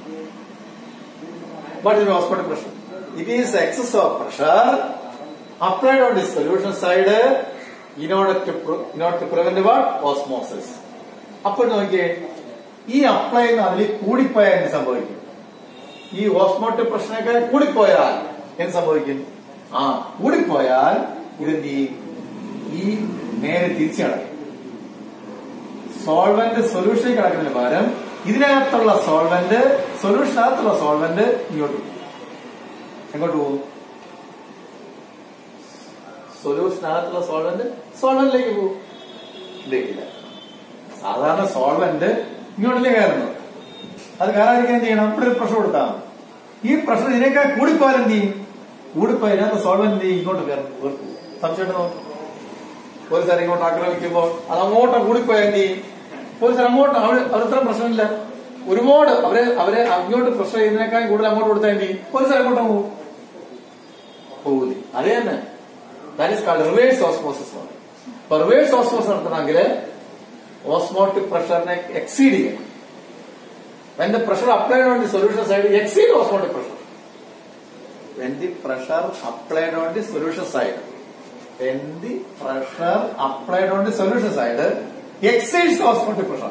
What is osmotic pressure? It is excess of pressure applied on the solution side in order to pre- in order to prevent what osmosis. അപ്പോൾ നോക്കിയേ ഈ അപ്ലൈ ചെയ്യുന്ന അതിൽ കൂടിപ്പോയാൽ എന്ത് സംഭവിക്കും ഈ ഓസ്മോട്ടിക് പ്രശ്നമൊക്കെ കൂടിപ്പോയാൽ എന്ത് സംഭവിക്കും ആ കൂടിപ്പോയാൽ ഇതെന്ത് ചെയ്യും ഈ നേരെ തിരിച്ചു കിടക്കും സോൾവെന്റ് സൊല്യൂഷനിൽ കിടക്കുന്നതിന് പകരം ഇതിനകത്തുള്ള സോൾവെന്റ് സൊല്യൂഷനകത്തുള്ള സോൾവെന്റ് ഇങ്ങോട്ട് പോകും എങ്ങോട്ട് പോകും സൊല്യൂഷനകത്തുള്ള സോൾവെന്റ് സോൾവെന്റിലേക്ക് പോകും ഇതിലേക്കില്ല സാധാരണ സോൾവെന്റ് ഇങ്ങോട്ടല്ലേ കയറുന്നത് അത് കയറാതിരിക്കാൻ എന്ത് ചെയ്യണം ഇവിടെ ഒരു പ്രഷർ കൊടുത്താൽ മതി ഈ പ്രഷർ ഇതിനേക്കാൾ കൂടിപ്പോയാൽ എന്ത് ചെയ്യും കൂടിപ്പോയാൽ ഇതിനകത്ത് സോൾവെന്റ് എന്ത് ചെയ്യും ഇങ്ങോട്ട് കയറും സംശയം നോക്കും പോലീസുകാർ ഇങ്ങോട്ട് ആക്രമിക്കുമ്പോൾ അത് അങ്ങോട്ട് കൂടിപ്പോയാൽ എന്ത് ചെയ്യും പോലീസുകാർ അങ്ങോട്ട് അവർ അവരത്ര പ്രശ്നമില്ല ഒരുപാട് അവരെ അവരെ അങ്ങോട്ട് പ്രഷർ ചെയ്യുന്നതിനേക്കാൾ കൂടുതൽ അങ്ങോട്ട് കൊടുത്താൽ എന്ത് ചെയ്യും പോലീസുകാർ അങ്ങോട്ട് പോകും പോകില്ല അത് തന്നെ that is called reverse osmosis അപ്പൊ റിവേഴ്സ് ഓസ്മോസിസ് നടത്തണമെങ്കിൽ ഓസ്മോട്ടിക് പ്രഷറിനെ എക്സീഡ് ചെയ്യണം when the pressure applied on the solution side exceed osmotic pressure when the pressure applied on the solution side when the pressure applied on the solution side exceeds the osmotic pressure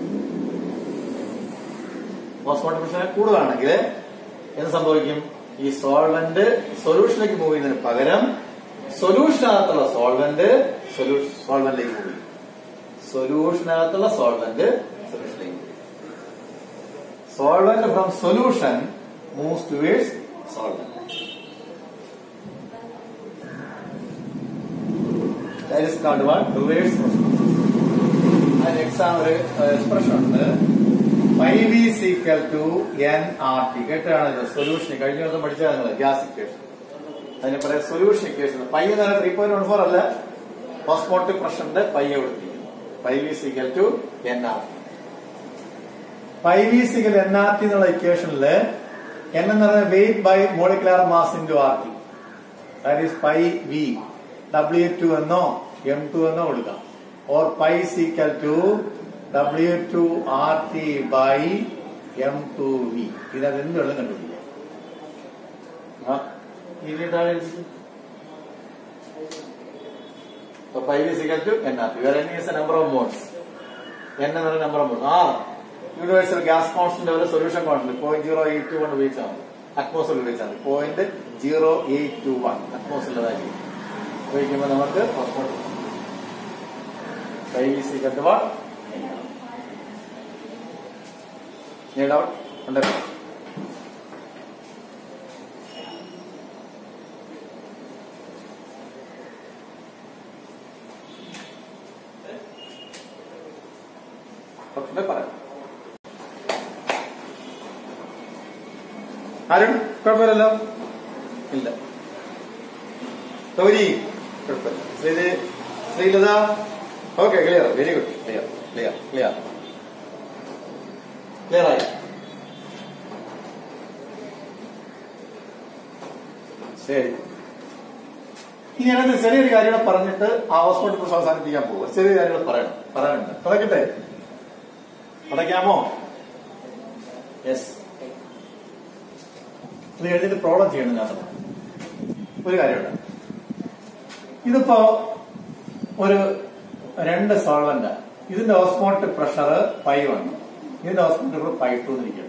osmotic pressure കൂടുതലാണെങ്കിൽ എന്ത് സംഭവിക്കും ഈ സോൾവെന്റ് സൊല്യൂഷനിലേക്ക് മൂവ് ചെയ്യുന്നതിന് പകരം സൊല്യൂഷനകത്തുള്ള സോൾവെന്റ് സോൾവെന്റിലേക്ക് മൂവ് ചെയ്യും സൊല്യൂഷനകത്തുള്ള സോൾവെന്റ് സൊല്യൂഷനിലേക്ക് മൂവ് ചെയ്യും solvent from solution moves towards solvent. That is called what? Reverse osmosis. അതിന് എക്സാമ്പിൾ എക്സ്പ്രഷൻ ഉണ്ട് pi V is equal to N R T കേട്ടാണ് സൊല്യൂഷൻ കഴിഞ്ഞ ദിവസം പഠിച്ചാൽ നിങ്ങൾ ഗ്യാസ് ഇക്വേഷൻ അതിന് പറയാം സൊല്യൂഷൻ ഇക്വേഷൻ പൈ എന്ന് പറഞ്ഞാൽ ത്രീ പോയിന്റ് വൺ ഫോർ അല്ല ഓസ്മോട്ടിക് പ്രഷറിന്റെ പൈ കൊടുത്തിരിക്കുന്നു pi V is equal to N R T pi V is equal N R T എന്നുള്ള ഇക്വേഷനിൽ എൻ എന്ന് പറയുന്നത് weight by molecular mass into R T that is pi V W two എന്നോ എം ടു എന്നോ കൊടുക്കാം or pi is equal to W two R T by M two V ഇതിനകത്ത് എന്ത് വെള്ളം കണ്ടുപിടിക്കാം ആ, ഇനി താഴെ എഴുതിക്ക്. So pi is equal to nRT, where n is the number of moles. n എന്ന number of moles R universal gas constant പോലെ solution constant point zero eight two one ഉപയോഗിച്ചാൽ മതി അറ്റ്മോസ്ഫിയർ ഉപയോഗിച്ചാൽ മതി point zero eight two one അറ്റ്മോസ്ഫിയറിന്റെ വാല്യൂ ഉപയോഗിക്കുമ്പോൾ നമുക്ക് osmotic five is equal to what doubt ഉണ്ടല്ലോ ഓക്കെ പറയാം ആരും കുഴപ്പമില്ലല്ലോ ഇല്ല ഗൗരി കുഴപ്പമില്ല Sree Sreelatha okay clear very good clear clear clear clear ആയി ശരി ഇനി അതിനകത്ത് ചെറിയൊരു കാര്യം കൂടെ പറഞ്ഞിട്ട് ആ ഹോസ്പിറ്റൽ കുറിച്ച് അവസാനിപ്പിക്കാൻ പോകും ചെറിയ കാര്യങ്ങൾ പറയണം പറയാനുണ്ട് അടയ്ക്കട്ടെ അടയ്ക്കാമോ യെസ് ഇത് എഴുതിയിട്ട് പ്രോബ്ലം ചെയ്യണം ഞാൻ ഒരു കാര്യമുണ്ട് ഇതിപ്പോ ഒരു രണ്ട് സോൾവന്റ് ഇതിന്റെ ഓസ്മോട്ടിക് പ്രഷർ പൈ വൺ ഇതിന്റെ ഓസ്മോട്ടിക് പ്രഷർ പൈ ടു എന്നിരിക്കും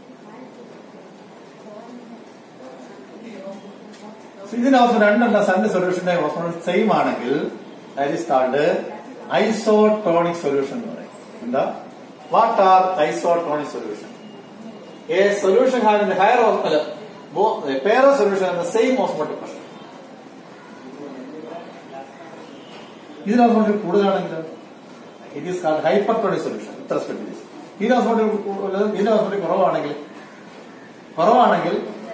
ഇതിന്റെ അവസ്ഥ രണ്ടെണ്ണം സന്റെ സൊല്യൂഷന്റെ ഓസ്മോട്ടിക് സെയിം ആണെങ്കിൽ that is called isotonic solution എന്ന് പറയും എന്താ what are isotonic solution a solution ഹാവിന്റെ higher pair of solution have the same osmotic pressure. ഇതിന് ഓസ്മോട്ടിക് കൂടുതലാണെങ്കിൽ it is called hypertonic solution with respect this ഇതിന് ഓസ്മോട്ടിക് ഇതിന്റെ ഓസ്മോട്ടിക് കുറവാണെങ്കിൽ കുറവാണെങ്കിൽ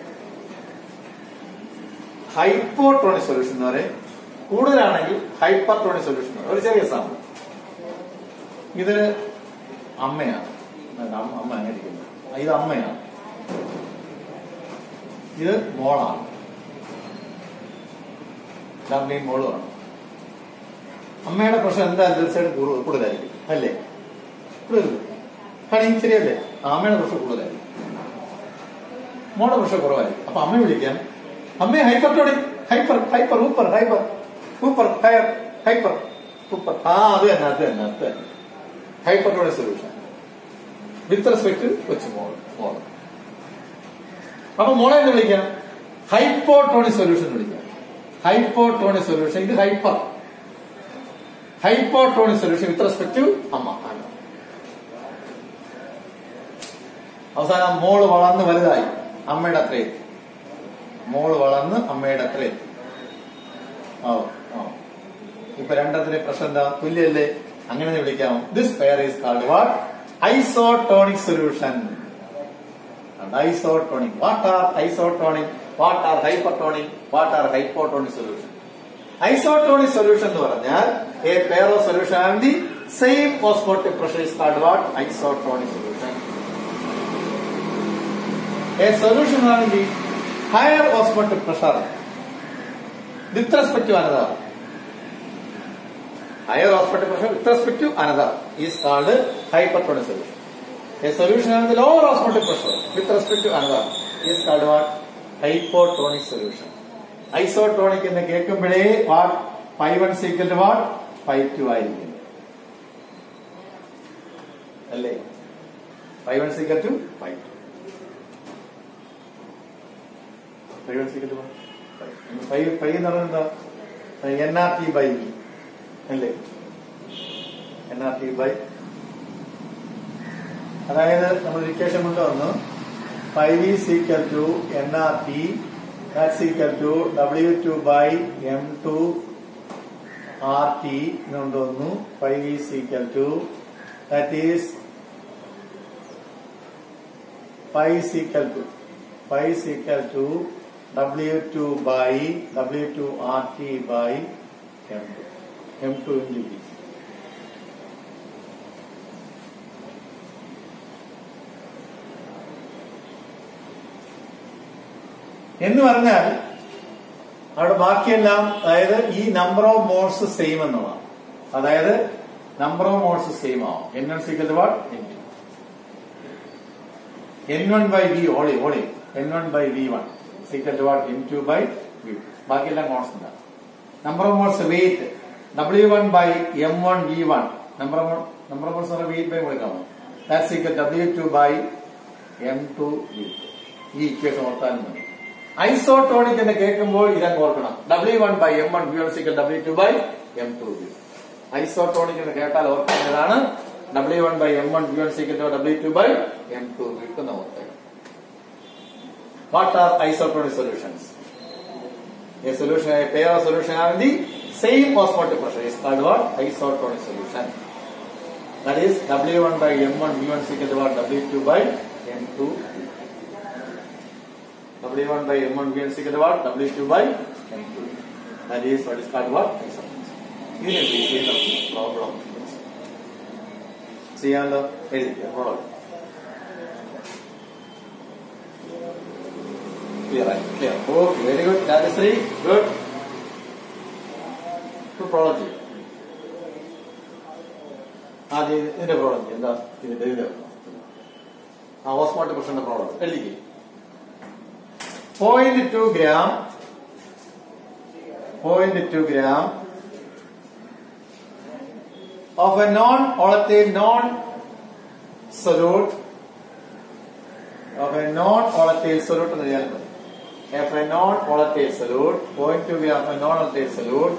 ഹൈപ്പോട്രോണിക് സൊല്യൂഷൻ എന്ന് പറയും കൂടുതലാണെങ്കിൽ ഹൈപ്പർട്രോണിക് സൊല്യൂഷൻ എന്ന് പറയും ഒരു ചെറിയ എക്സാമ്പിൾ ഇത് അമ്മയാണ് അമ്മ അമ്മ അങ്ങനെ ഇരിക്കുന്നത് ഇത് അമ്മയാണ് ഇത് മോളാണ് അമ്മയും മോളുമാണ് അമ്മയുടെ പ്രശ്നം എന്തായാലും തീർച്ചയായിട്ടും കൂടു- കൂടുതലായിരിക്കും അല്ലേ കൂടുതൽ ഹണി ശരിയല്ലേ ആ, അമ്മയുടെ പ്രശ്നം കൂടുതലായിരിക്കും മോളുടെ പ്രശ്നം കുറവായിരിക്കും അപ്പൊ അമ്മ വിളിക്കാൻ അമ്മയെ ഹൈപ്പർട്ടോണിക് ഹൈപ്പർ ഹൈപ്പർ ഊപ്പർ ഹൈപ്പർ ഊപ്പർ ഹയർ ഹൈപ്പർ ഊപ്പർ ആ അത് തന്നെ അത് തന്നെ അത് തന്നെ ഹൈപ്പർട്ടോണിക് സൊല്യൂഷൻ വിത്ത് റെസ്പെക്ട് കൊച്ചു മോൾ മോൾ അപ്പൊ മോളെ എന്ന് വിളിക്കാം ഹൈപ്പോട്ടോണിക് സൊല്യൂഷൻ എന്ന് വിളിക്കാം ഹൈപ്പോട്ടോണിക് സൊല്യൂഷൻ ഇത് hyper hypotonic solution with respect to അമ്മ അമ്മ. അവസാനം മോള് വളർന്ന് വലുതായി അമ്മയുടെ അത്രയും മോള് വളർന്ന് അമ്മയുടെ അത്രയും ഓ ഓ ഇപ്പൊ രണ്ടത്തിന്റെ പ്രശ്നം എന്താ തുല്യല്ലേ അങ്ങനെ വിളിക്കാം this pair is called what isotonic solution isotonic what are isotonic what are hypertonic what are hypotonic solution isotonic solution എന്ന് പറഞ്ഞാൽ a pair of solution and the same osmotic pressure is called what isotonic solution a solution and the higher osmotic pressure with respect to another higher osmotic pressure with respect to another is called hypertonic solution. A solution having the lower osmotic pressure with respect to another is called what? Hypotonic solution. Isotonic എന്ന് കേൾക്കുമ്പോഴേ what pi one equal to what pi two ആയിരിക്കും അല്ലേ pi one equal to pi two pi one equal to pi pi എന്ന് പറയുന്നത് എന്താ N R T by V അല്ലേ എൻ ആർ ടി ബൈ അതായത് നമ്മൾ ഇക്വേഷൻ കൊണ്ട് വന്നു ഫൈവ് ഈ is equal to N R T that's equal to W two by M two R T എന്നുകൊണ്ട് വന്നു ഫൈവ് ഈ is equal to that is five is equal to five is equal to W two by W two R T by M two M two into B എന്ന് പറഞ്ഞാൽ അവിടെ ബാക്കിയെല്ലാം അതായത് ഈ നമ്പർ ഓഫ് മോൾസ് സെയിം എന്നുള്ളതാണ് അതായത് നമ്പർ ഓഫ് മോൾസ് സെയിം ആവും N one is equal what N two N one by V ഓളി ഓളി N one by V one equal to what N two by V ബാക്കിയെല്ലാം constant number of moles weight W one by M one V one number of number of moles weight by കൊടുക്കാമോ that is equal W two by M two V ഈ ഇക്വേഷൻ ഓർത്താലും മതി ഐസോട്ടോണിക് എന്ന് കേൾക്കുമ്പോൾ ഇതങ്ങ് ഓർക്കണം W one by M one B one is equal W two by M two B isotonic എന്ന് കേട്ടാൽ ഓർക്കേണ്ടതാണ് W one by M one B one is equal W two by M two B എന്ന് ഓർക്കുക what are isotonic solutions A solution, a pair of solution having the same osmotic pressure is called what? Isotonic solution. That is W1 by M1 V1 is equal to what? W2 by M2. W1 by M1 V1 is equal to what? W2 by M2. That is what is called what? Isotonic. ഇതിനെ ബേസ് ചെയ്ത പ്രോബ്ലം ചെയ്യാമല്ലോ എഴുതിക്കുക problem Clear, right? Clear. Okay, very good. Rajasri, good. Good problem ചെയ്യും ആദ്യം ഇതിന്റെ പ്രോബ്ലം ചെയ്യും എന്താ ഇതിന്റെ ഇത് ആ ഓസ്മോട്ടിക് പ്രഷറിന്റെ പ്രോബ്ലം എഴുതിക്കേ point two gram point two gram of a non-volatile non-solute of a non-volatile solute എന്ന് എഴുതിയാൽ മതി of a non-volatile solute 0.2 gram of a non-volatile solute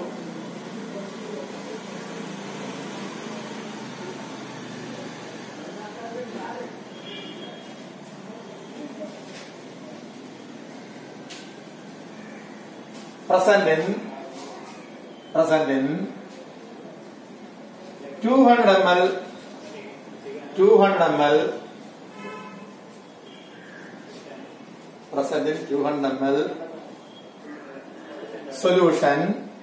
present in present in 200 ml 200 ml present in 200 ml solution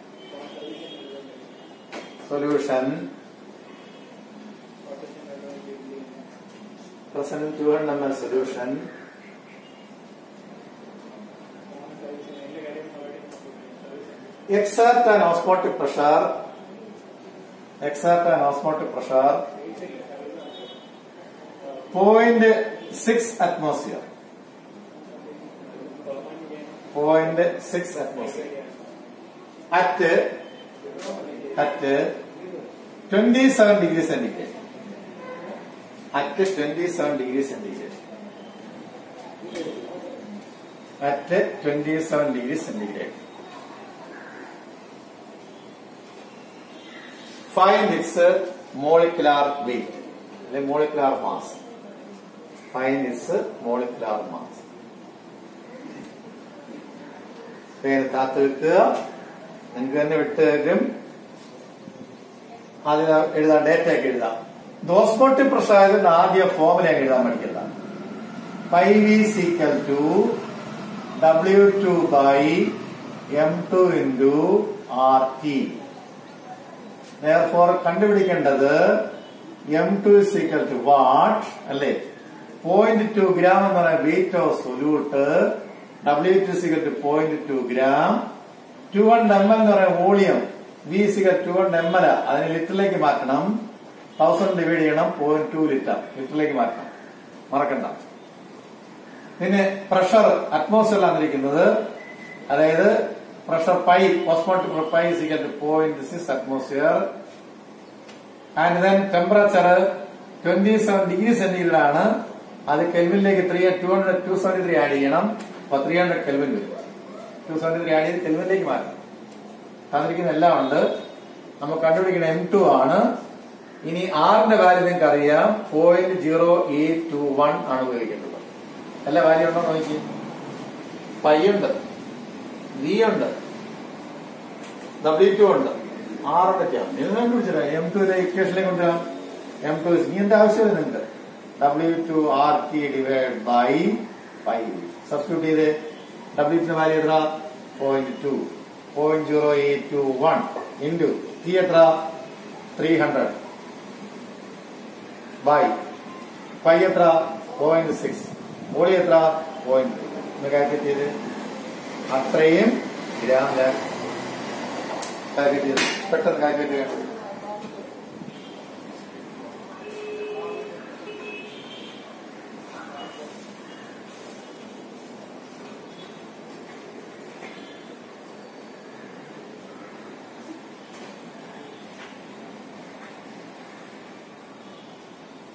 solution present in 200 ml solution exert an osmotic pressure exert an osmotic pressure 0.6 atmosphere 0.6 atmosphere at at 27 degrees centigrade at 27 degrees centigrade at 27 degrees centigrade find its molecular weight the molecular mass find its molecular mass പേര് താത്ത് വെക്കുക നിങ്ങൾക്ക് തന്നെ വിട്ട് തരും അതിന് എഴുതാം ഡേറ്റ ഒക്കെ എഴുതാം ദോസ്മോട്ടിക് പ്രഷർ ആയതുകൊണ്ട് ആദ്യ ഫോമിൽ അങ്ങ് എഴുതാൻ പഠിക്കില്ല pi V is equal to W two by M two into R T for കണ്ടുപിടിക്കേണ്ടത് M two is equal to what അല്ലേ പോയിന്റ് ടു ഗ്രാം എന്ന് പറയുന്ന weight of solute W two is equal to point two gram two hundred M L എന്ന് പറയുന്ന volume V is equal two hundred M L അതിന് ലിറ്ററിലേക്ക് മാറ്റണം തൗസൻഡ് ഡിവൈഡ് ചെയ്യണം പോയിന്റ് ടു ലിറ്റർ ലിറ്ററിലേക്ക് മാറ്റണം മറക്കണ്ട പിന്നെ പ്രഷർ അറ്റ്മോസ്ഫിയറിലാണ് ഇരിക്കുന്നത് അതായത് pressure pi osmotic pi is equal to point six atmosphere and then temperature twenty seven degree centigrade ആണ് അത് കെൽവിനിലേക്ക് three two hundred two seventy three add ചെയ്യണം അപ്പൊ ത്രീ ഹൺഡ്രഡ് കെൽവിൻ വരും ടു സെവന്റി ത്രീ ആഡ് ചെയ്ത് കെൽവിനിലേക്ക് മാറ്റണം തന്നിരിക്കുന്ന എല്ലാം ഉണ്ട് നമുക്ക് കണ്ടുപിടിക്കുന്ന എം ടു ആണ് ഇനി ആറിന്റെ വാല്യൂ നിങ്ങൾക്ക് അറിയാം point zero eight two one ആണ് ഉപയോഗിക്കേണ്ടത് എല്ലാ വാല്യൂ ഉണ്ടോ നോക്കി പൈ ഉണ്ട് വി ഉണ്ട് ഡബ്ല്യു ടു ഉണ്ട് ആറൊക്കെയാണ് ഇത് കണ്ടുപിടിച്ചില്ല എം ടു ഇക്വേഷനിലേക്ക് കൊണ്ടുവരാം എം ടു ഇനി എന്താ ആവശ്യമില്ല നിങ്ങൾക്ക് W two R T divide by pi substitute ചെയ്ത് ഡബ്ല്യു ടിന്റെ വാല്യൂ എത്ര point two point zero eight two one into T എത്ര ത്രീ ഹൺഡ്രഡ് ബൈ പൈ എത്ര പോയിന്റ് സിക്സ് വോളി എത്ര പോയിന്റ് ഒന്ന് കാൽക്കുലേറ്റ് ചെയ്ത് അത്രയും ഗ്രാം കാൽക്കുലേറ്റ് ചെയ്ത് പെട്ടെന്ന് കാൽക്കുലേറ്റ് ചെയ്യണം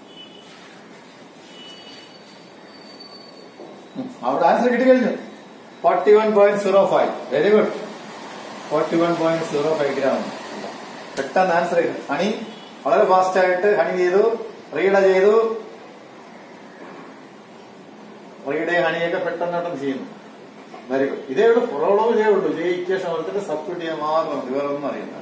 അവിടെ ആൻസർ കിട്ടി കഴിഞ്ഞു forty one point zero five very good forty one point zero five gram പെട്ടെന്ന് ആൻസർ ചെയ്തു ഹണി വളരെ ഫാസ്റ്റ് ആയിട്ട് ഹണി ചെയ്തു റീഡ ചെയ്തു റീഡ ഹണിയൊക്കെ പെട്ടെന്ന് പെട്ടെന്ന് ചെയ്യുന്നു വെരി ഗുഡ് ഇതേ ഉള്ളൂ പ്രോബ്ലം ഇതേ ഉള്ളൂ ഇതേ ഇക്വേഷൻ വന്നിട്ട് സബ്സ്റ്റിറ്റ്യൂട്ട് ചെയ്യാൻ മാത്രം മതി വേറെ ഒന്നും അറിയില്ല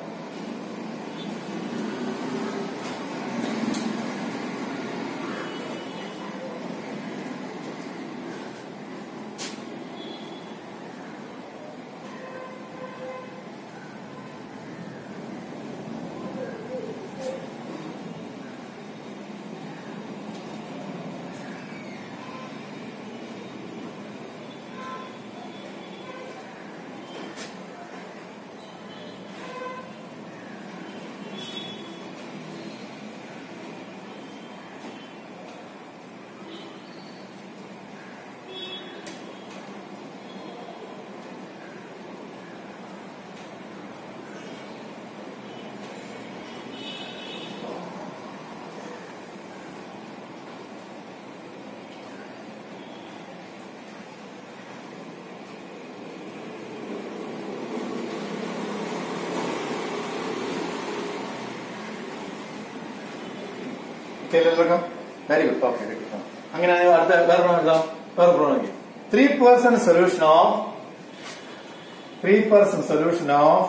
എല്ലാവർക്കും വെരി ഗുഡ് ഓക്കെ അങ്ങനെയാണെങ്കിൽ അടുത്ത വേറെ പ്രോബ്ലം എഴുതാം വേറെ problem three percent solution of three percent solution of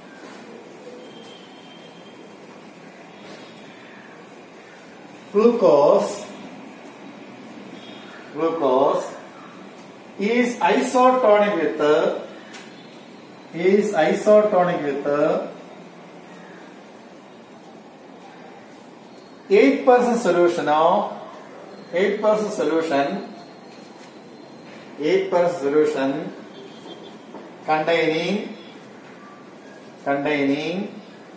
glucose glucose is isotonic with is isotonic with 8% solution of 8% solution 8% solution containing containing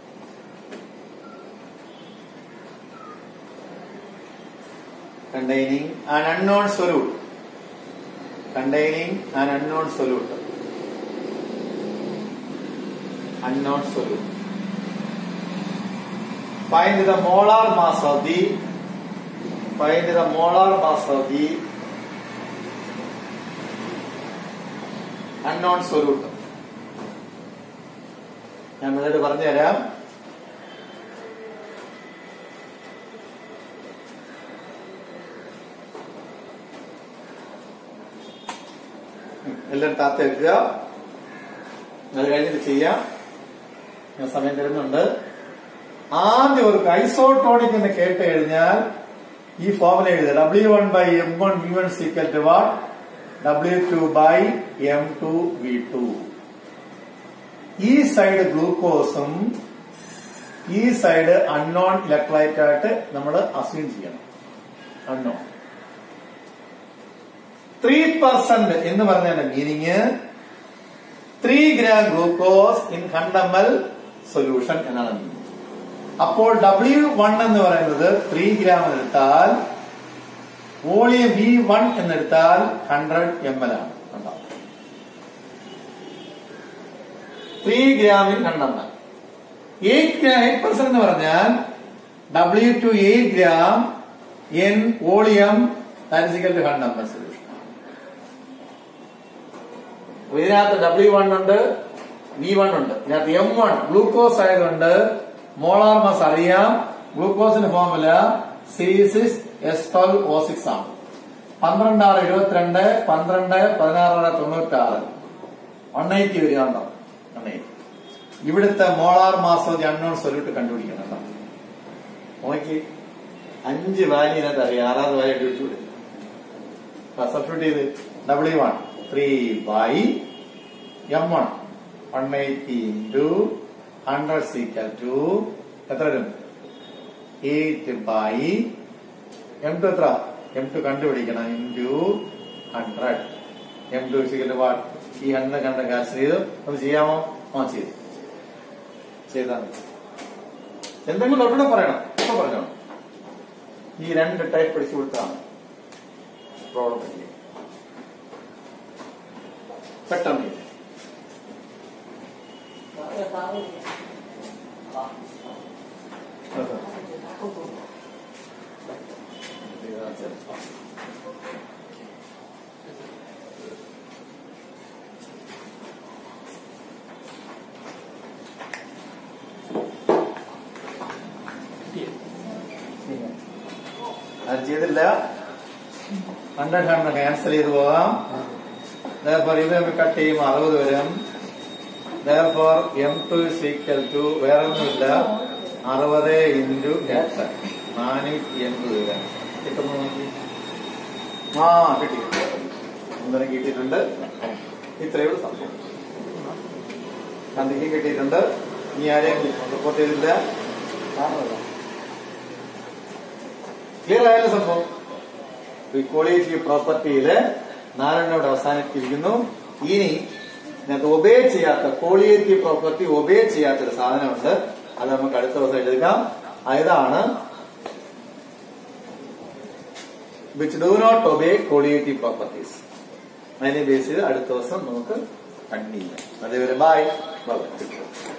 containing an unknown solute containing an unknown solute unknown solute find the molar mass of the find the molar mass of the unknown solute ഞാൻ മെത്തേഡ് പറഞ്ഞുതരാം എല്ലാവരും താത്ത എടുക്കുക അത് കഴിഞ്ഞിട്ട് ചെയ്യാം ഞാൻ സമയം തരുന്നുണ്ട് ആദ്യം ഒരു ഐസോട്ടോണിക് എന്ന് കേട്ട് കഴിഞ്ഞാൽ ഈ ഫോർമുല എഴുതുക W one by M one V one equal to what W two by M two V two ഈ സൈഡ് ഗ്ലൂക്കോസും ഈ സൈഡ് അൺനോൺ ഇലക്ട്രൈറ്റ് ആയിട്ട് നമ്മൾ അസ്യൂം ചെയ്യണം അൺനോൺ ത്രീ പെർസെന്റ് എന്ന് പറഞ്ഞതിന്റെ meaning three gram glucose in കണ്ടമൽ സൊല്യൂഷൻ എന്നാണ് മീനിങ് അപ്പോൾ ഡബ്ല്യു വൺ എന്ന് പറയുന്നത് ത്രീ ഗ്രാം എന്നെടുത്താൽ വോളിയം വി വൺ എന്നെടുത്താൽ ഹൺഡ്രഡ് എം എൽ ആണ് കണ്ടോ ത്രീ ഗ്രാമിൻ കണ്ടെന്നാൽ എയ്റ്റ് ഗ്രാം എയ്റ്റ് പെർസെന്റ് എന്ന് പറഞ്ഞാൽ W two eight gram in volume that two hundred solution ഇതിനകത്ത് ഡബ്ല്യു വൺ ഉണ്ട് വി വൺ ഉണ്ട് ഇതിനകത്ത് എം വൺ ഗ്ലൂക്കോസ് ആയതുകൊണ്ട് മോളാർ മാസ് അറിയാം ഗ്ലൂക്കോസിന്റെ formula C six S twelve O six ആണ് പന്ത്രണ്ട് ആറ് ഇരുപത്തിരണ്ട് പന്ത്രണ്ട് പതിനാറ് തൊണ്ണൂറ്റി ആറ് വൺ എയ്റ്റി വരിക ഉണ്ടോ വൺ എയ്റ്റി ഇവിടുത്തെ molar mass of the unknown solute കണ്ടുപിടിക്കണം കേട്ടോ നോക്കി അഞ്ച് വാല്യൂ ഇതിനകത്ത് അറിയാം ആറാമത് വാല്യൂ പിടിച്ചുകൂടി സബ്സ്റ്റിറ്റ്യൂട്ട് ചെയ്ത് W one three by M one one eighty into hundred equal to എത്ര വരും എയ്റ്റ് ബൈ എം ടു എത്ര എം ടു കണ്ടുപിടിക്കണം into hundred M two equal what ഈ ഹൺഡ്രഡ് കണ്ട ക്യാൻസൽ ചെയ്തു ഒന്ന് ചെയ്യാമോ ആ ചെയ്തു ചെയ്താൽ മതി എന്തെങ്കിലും ഒട്ടുകൂടെ പറയണം ഇപ്പൊ പറഞ്ഞോ ഈ രണ്ട് ടൈപ്പ് പഠിച്ചു കൊടുത്താണ് പ്രോബ്ലം പറ്റി പെട്ടെന്ന് ചെയ്യ്. അത് ചെയ്തില്ല ഹൺഡ്രഡ് ഹൺഡ്രഡ് ക്യാൻസൽ ചെയ്ത് പോകാം ദയഫോർ ഇത് നമുക്ക് കട്ട് ചെയ്യും അറുപത് വരും therefore M two equal to വേറെ ഒന്നുമില്ല അറുപത് ഇൻറ്റു എട്ട് നാനൂറ്റി എൺപത് വരാം കിട്ടുന്നു നോക്കി ആ കിട്ടി ഒന്നിനും കിട്ടിയിട്ടുണ്ട് ഇത്രയേ ഉള്ളൂ സംഭവം ഗാന്ധിക്ക് കിട്ടിയിട്ടുണ്ട് ഇനി ആരെയും റിപ്പോർട്ട് ചെയ്തില്ല ക്ലിയർ ആയല്ലോ സംഭവം ഇക്വാളിറ്റി പ്രോപ്പർട്ടിയില് നാലെണ്ണം ഇവിടെ അവസാനിപ്പിച്ചിരിക്കുന്നു ഇനി ഇതിനകത്ത് ഒബേ ചെയ്യാത്ത ക്വാളിറ്റി പ്രോപ്പർട്ടി ഒബേ ചെയ്യാത്തൊരു സാധനമുണ്ട് അത് നമുക്ക് അടുത്ത ദിവസം എഴുതാം ഇതാണ് which do not obey quality properties അതിനെ ബേസ് ചെയ്ത് അടുത്ത ദിവസം നമുക്ക് കണ്ടിന്യൂ ചെയ്യാം അതേപോലെ ബൈ ബൈ